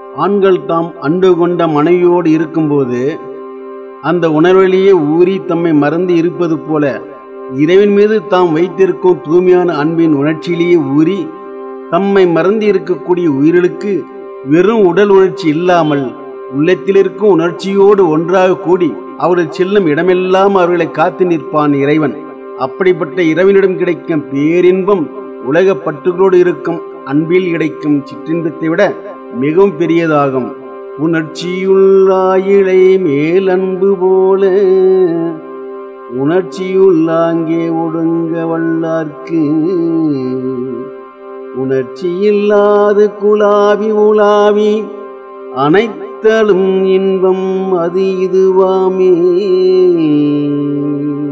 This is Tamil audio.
ஆண்கள் தாம் அன்பு கொண்ட மனைவியோடு இருக்கும்போது அந்த உணர்விலேயே ஊறி தம்மை மறந்து இருப்பது போல இறைவன் மீது தாம் வைத்திருக்கும் தூய்மையான அன்பின் உணர்ச்சியிலேயே ஊறி தம்மை மறந்து இருக்கக்கூடிய உயிர்களுக்கு வெறும் உடல் உணர்ச்சி இல்லாமல் உள்ளத்தில் இருக்கும் உணர்ச்சியோடு ஒன்றாக கூடி அவர்கள் செல்லும் இடமெல்லாம் அவர்களை காத்து நிற்பான் இறைவன் அப்படிப்பட்ட இறைவனிடம் கிடைக்கும் பேரின்பம் உலக பற்றுகளோடு இருக்கும் அன்பில் கிடைக்கும் சிற்றின்பத்தை விட மிகவும் பெரியதாகும் உணர்ச்சியுள்ளாயிழை மேல் அன்பு போல உணர்ச்சியுள்ளாங்கே ஒடுங்க வல்லார்க்கு உணர்ச்சியில்லாது குலாவி உலாவி அனைத்தலும் இன்பம் அது இதுவாமே